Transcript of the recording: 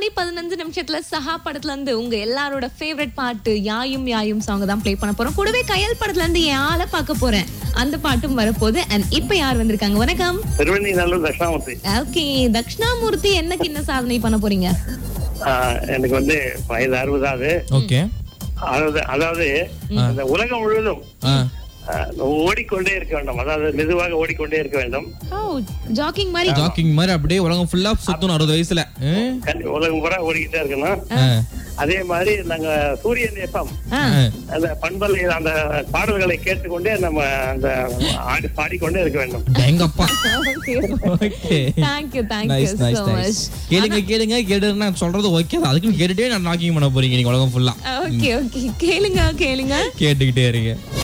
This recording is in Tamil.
பதினஞ்சு நிமிஷத்துல சஹா படத்துல இருந்து உங்க எல்லாரோட ஃபேவரட் பாட்டு யாயும் யாயும் சாங் தான் ப்ளே பண்ண போறோம் கூடவே கயல் படத்துல இருந்து என் ஆளை பார்க்க போறேன் அந்த பாட்டும் வரப்போகுது அண்ட் இப்ப யார் வந்திருக்காங்க வணக்கம் திருவண்ணி நல்லூர் தட்சிணாமூர்த்தி ஓகே தக்ஷணாமூர்த்தி என்ன கிண்ண சாதனை பண்ண போறீங்க ஆஹ் எனக்கு வந்து வயது அறுபதாவது ஓகே அதாவது அதாவது இந்த உலகம் முழுவதும் ஆ ஆஹ் ஓடிக்கொண்டே இருக்க வேண்டும் அதாவது மெதுவாக ஓடிக்கொண்டே இருக்க வேண்டும் ஓ ஜாக்கிங் மாதிரி ஜாக்கிங் மாதிரி அப்படியே உலகம் ஃபுல்லா சுத்தணும் அறுபது வயசுல ஆ? கண்டி- உலகம் பூரா ஓடிக்கிட்டே இருக்கணும் ஆ. அதே மாதிரி நாங்க சூரியன் எஃப்எம் ஆ. ஆ. அந்த பண்பலை அந்த பாடல்களை கேட்டுக்கொண்டே நம்ம அந்த ஆடி பாடிக்கொண்டே இருக்க வேண்டும் எங்கப்பா okay thank you thank you nice nice so nice much கேளுங்க கேளுங்க கேட்டு நான் சொல்றது ஓகே அதுக்கும் கேட்டுட்டே நான் நாக்கிங் பண்ண போறீங்க நீங்க உலகம் ஃபுல்லா ஓகே ஓகே கேளுங்க கேளுங்க கேட்டுக்கிட்டே இருங்க